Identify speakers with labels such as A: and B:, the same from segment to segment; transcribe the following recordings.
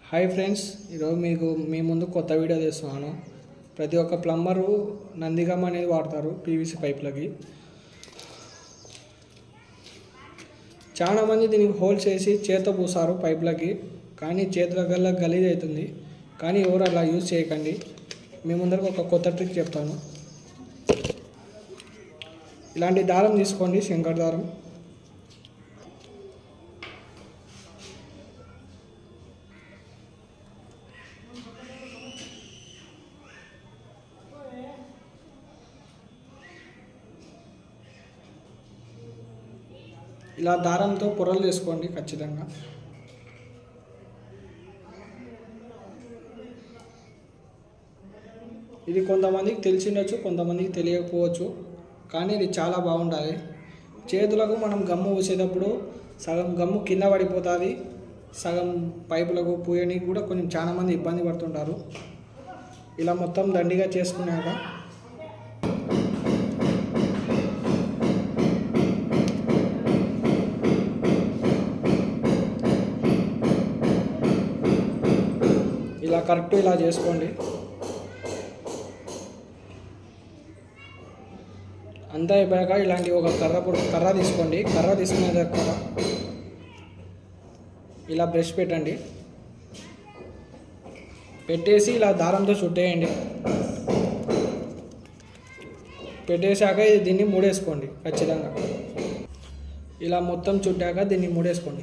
A: hi friends ఈరోజు మీకు మీ ముందు కొత్త వీడియో చేస్తున్నాను ప్రతి ఒక్క ప్లంబరు నందిగమ్ అనేది వాడతారు పీవీసీ పైపులకి చాలా మంది దీనికి హోల్ చేసి చేత పూసారు పైపులకి కానీ చేతుల గల్ల గలీజ్ అవుతుంది కానీ ఎవరు అలా యూజ్ చేయకండి మీ ముందరకు ఒక కొత్త ట్రిక్ చెప్తాను ఇలాంటి దారం తీసుకోండి శంకర్ దారం ఇలా దారంతో పొరలు చేసుకోండి ఖచ్చితంగా ఇది కొంతమందికి తెలిసిండొచ్చు కొంతమందికి తెలియకపోవచ్చు కానీ ఇది చాలా బాగుంటుంది చేతులకు మనం గమ్ము పూసేటప్పుడు సగం గమ్ము కింద పడిపోతుంది సగం పైపులకు పూయడానికి కూడా కొంచెం చాలా మంది ఇబ్బంది పడుతుంటారు ఇలా మొత్తం దండిగా చేసుకున్నాక ఇలా కరెక్ట్ ఇలా చేసుకోండి అంతా అయిపోయాక ఇలాంటి ఒక కర్ర పొడి కర్ర తీసుకోండి కర్ర తీసుకునే దగ్గర ఇలా బ్రష్ పెట్టండి పెట్టేసి ఇలా దారంతో చుట్టేయండి పెట్టేశాక ఇది దీన్ని మూడేసుకోండి ఖచ్చితంగా ఇలా మొత్తం చుట్టాక దీన్ని మూడేసుకోండి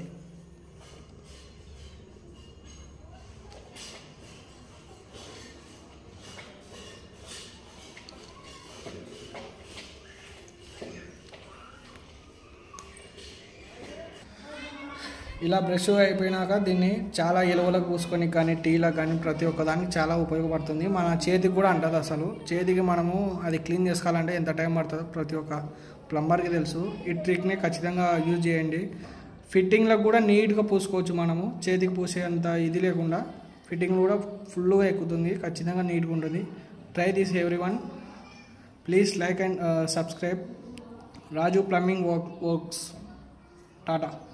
A: ఇలా బ్రష్ అయిపోయినాక దీన్ని చాలా ఎలువలకు పూసుకొని కానీ టీలకు కానీ ప్రతి ఒక్కదానికి చాలా ఉపయోగపడుతుంది మన చేతికి కూడా అంటది అసలు చేతికి మనము అది క్లీన్ చేసుకోవాలంటే ఎంత టైం పడుతుందో ప్రతి ఒక్క ప్లంబర్కి తెలుసు ఈ ట్రిక్ని ఖచ్చితంగా యూజ్ చేయండి ఫిట్టింగ్లకు కూడా నీట్గా పూసుకోవచ్చు మనము చేతికి పూసేంత ఇది లేకుండా ఫిట్టింగ్ కూడా ఫుల్గా ఎక్కుతుంది ఖచ్చితంగా నీట్గా ఉంటుంది try this everyone please like and subscribe Raju plumbing work works Tata